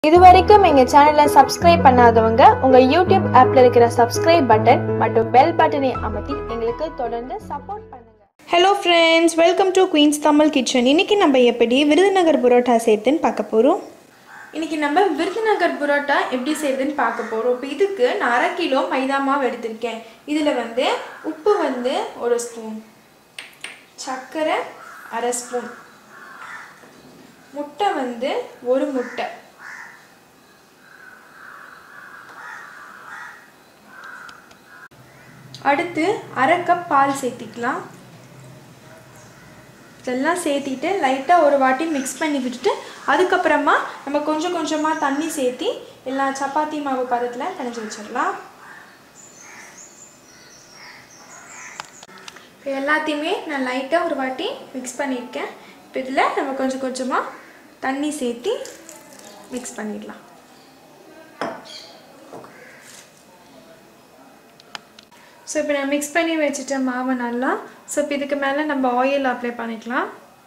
இதுவரைக்கும் எங்க சேனலை சப்ஸ்கிரைப் பண்ணாதவங்க உங்க யூடியூப் ஆப்ல இருக்கிற சப்ஸ்கிரைப் பட்டன் மற்றும் பெல் பட்டனை அமர்த்தி எங்களுக்கு தொடர்ந்து சப்போர்ட் பண்ணுங்க hello friends welcome to queen's Tamil kitchen இன்றைக்கி நம்ம எப்படி விருதுநகர் புரோட்டா சேர்த்துன்னு பார்க்க போகிறோம் இன்னைக்கு நம்ம விருதுநகர் புரோட்டா எப்படி செய்யுதுன்னு பார்க்க போகிறோம் இப்போ இதுக்கு நான் அரை கிலோ மைதா மாவு எடுத்திருக்கேன் இதில் வந்து உப்பு வந்து ஒரு ஸ்பூன் சர்க்கரை அரை ஸ்பூன் முட்டை வந்து ஒரு முட்டை அடுத்து அரை கப் பால் சேர்த்திக்கலாம் இதெல்லாம் சேர்த்திட்டு லைட்டாக ஒரு வாட்டி மிக்ஸ் பண்ணி விட்டுட்டு அதுக்கப்புறமா நம்ம கொஞ்சம் கொஞ்சமாக தண்ணி சேர்த்தி எல்லா சப்பாத்தி மாவு பதத்தில் கணிச்சு வச்சிடலாம் இப்போ எல்லாத்தையுமே நான் லைட்டாக ஒரு வாட்டி மிக்ஸ் பண்ணியிருக்கேன் இப்போ இதில் நம்ம கொஞ்சம் கொஞ்சமாக தண்ணி சேர்த்தி மிக்ஸ் பண்ணிடலாம் ஸோ இப்போ நான் மிக்ஸ் பண்ணி வச்சுட்டேன் மாவை நல்லா ஸோ இப்போ இதுக்கு மேலே நம்ம ஆயில் அப்ளை பண்ணிக்கலாம்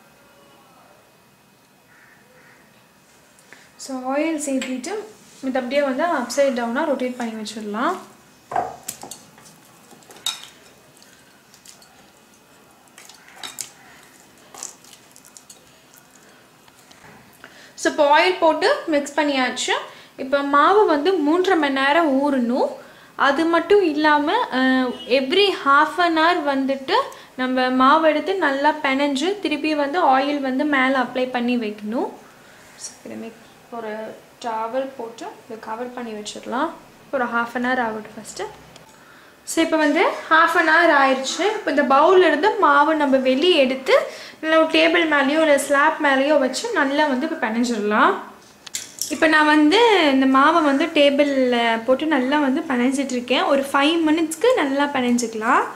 ஸோ ஆயில் சேர்த்திட்டு இது அப்படியே வந்து அப்சைட் டவுனாக ரொட்டேட் பண்ணி வச்சிடலாம் ஸோ இப்போ ஆயில் போட்டு மிக்ஸ் பண்ணியாச்சு இப்போ மாவு வந்து மூன்றரை மணி நேரம் ஊறணும் அது மட்டும் இல்லாமல் எவ்ரி ஹாஃப் அன் ஹவர் வந்துட்டு நம்ம மாவு எடுத்து நல்லா பெனஞ்சு திருப்பி வந்து ஆயில் வந்து மேலே அப்ளை பண்ணி வைக்கணும் ஸோ இதை மிக் ஒரு டவல் போட்டு இதை கவர் பண்ணி வச்சிடலாம் ஒரு ஹாஃப் அன் ஹவர் ஆகட்டும் ஃபஸ்ட்டு ஸோ இப்போ வந்து ஹாஃப் அன் ஹவர் ஆயிடுச்சு இப்போ இந்த பவுல்ல இருந்து மாவு நம்ம வெளியே எடுத்து இல்லை ஒரு டேபிள் மேலேயோ இல்லை ஸ்லாப் மேலேயோ வச்சு நல்லா வந்து இப்போ பிணைஞ்சிடலாம் இப்போ நான் வந்து இந்த மாவை வந்து டேபிளில் போட்டு நல்லா வந்து பிணைஞ்சிட்டு இருக்கேன் ஒரு ஃபைவ் மினிட்ஸ்க்கு நல்லா பிணைஞ்சிக்கலாம்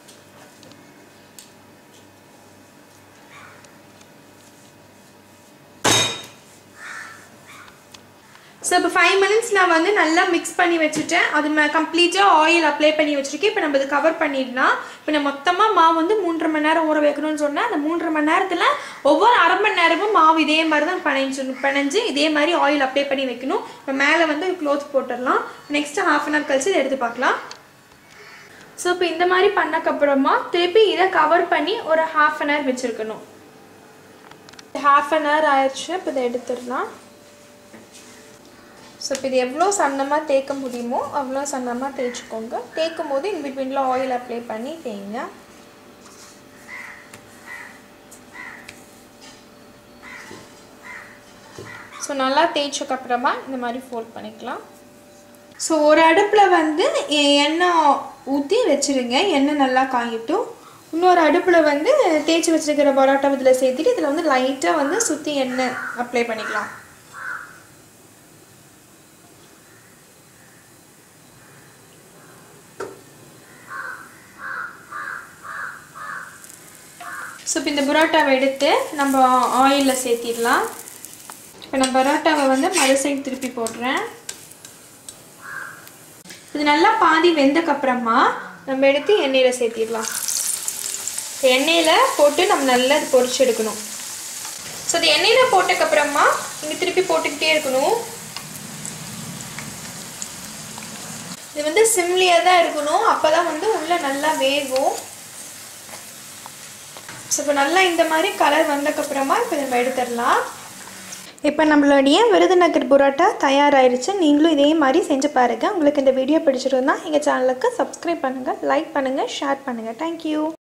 ஸோ இப்போ ஃபைவ் மினிட்ஸ் நான் வந்து நல்லா மிக்ஸ் பண்ணி வச்சுட்டேன் அது மே கம்ப்ளீட்டாக ஆயில் அப்ளை பண்ணி வச்சுருக்கேன் இப்போ நம்ம இது கவர் பண்ணிடலாம் இப்போ நான் மொத்தமாக மாவு வந்து மூன்றரை மணி நேரம் ஊற வைக்கணும்னு சொன்னேன் அந்த மூன்றரை மணி நேரத்தில் ஒவ்வொரு அரை மணி நேரமும் மாவு இதே மாதிரி தான் பிணைஞ்சு பிணைஞ்சு இதே மாதிரி ஆயில் அப்ளை பண்ணி வைக்கணும் இப்போ மேலே வந்து க்ளோத் போட்டுடலாம் நெக்ஸ்ட்டு ஹாஃப் அன் ஹவர் கழிச்சு இதை எடுத்து பார்க்கலாம் ஸோ இப்போ இந்த மாதிரி பண்ணக்கப்புறமா திருப்பி இதை கவர் பண்ணி ஒரு ஹாஃப் அன் ஹவர் வச்சுருக்கணும் ஹாஃப் அன் ஹவர் ஆயிடுச்சு இப்போ இதை எடுத்துடலாம் ஸோ இப்போ இது எவ்வளோ சன்னமாக தேய்க்க முடியுமோ அவ்வளோ சன்னமாக தேய்ச்சிக்கோங்க தேய்க்கும் போது இன் பிட்வீனில் ஆயில் அப்ளை பண்ணி தேய்ங்க ஸோ நல்லா தேய்ச்சக்கப்புறமா இந்த மாதிரி ஃபோல்ட் பண்ணிக்கலாம் ஸோ ஒரு அடுப்பில் வந்து எ- எண்ணெய் ஊற்றி வச்சுருங்க எண்ணெய் நல்லா காயட்டும் இன்னொரு அடுப்பில் வந்து தேய்ச்சி வச்சிருக்கிற பரோட்டா இதில் சேர்த்துட்டு இதில் வந்து லைட்டாக வந்து சுற்றி எண்ணெய் அப்ளை பண்ணிக்கலாம் ஸோ இப்போ இந்த பரோட்டாவை எடுத்து நம்ம ஆயிலில் சேர்த்திடலாம் இப்போ நான் பரோட்டாவை வந்து மறு சைடு திருப்பி போடுறேன் இது நல்லா பாதி வெந்தக்கப்புறமா நம்ம எடுத்து எண்ணெயில் சேர்த்திடலாம் எண்ணெயில் போட்டு நம்ம நல்லா இது பொரிச்சு எடுக்கணும் ஸோ இது எண்ணெயில் போட்டக்கப்புறமா நீங்கள் திருப்பி போட்டுக்கிட்டே இருக்கணும் இது வந்து சிம்லியாக தான் இருக்கணும் அப்போ தான் வந்து உள்ளே நல்லா வேகும் ஸோ இப்போ நல்லா இந்த மாதிரி கலர் வந்தக்கப்புறமா இப்போ நம்ம எடுத்துடலாம் இப்போ நம்மளுடைய விருதுநகர் புரோட்டா தயாராகிருச்சு நீங்களும் இதே மாதிரி செஞ்சு பாருங்கள் உங்களுக்கு இந்த வீடியோ பிடிச்சிருந்தா எங்கள் சேனலுக்கு சப்ஸ்கிரைப் பண்ணுங்கள் லைக் பண்ணுங்கள் ஷேர் பண்ணுங்கள் தேங்க்யூ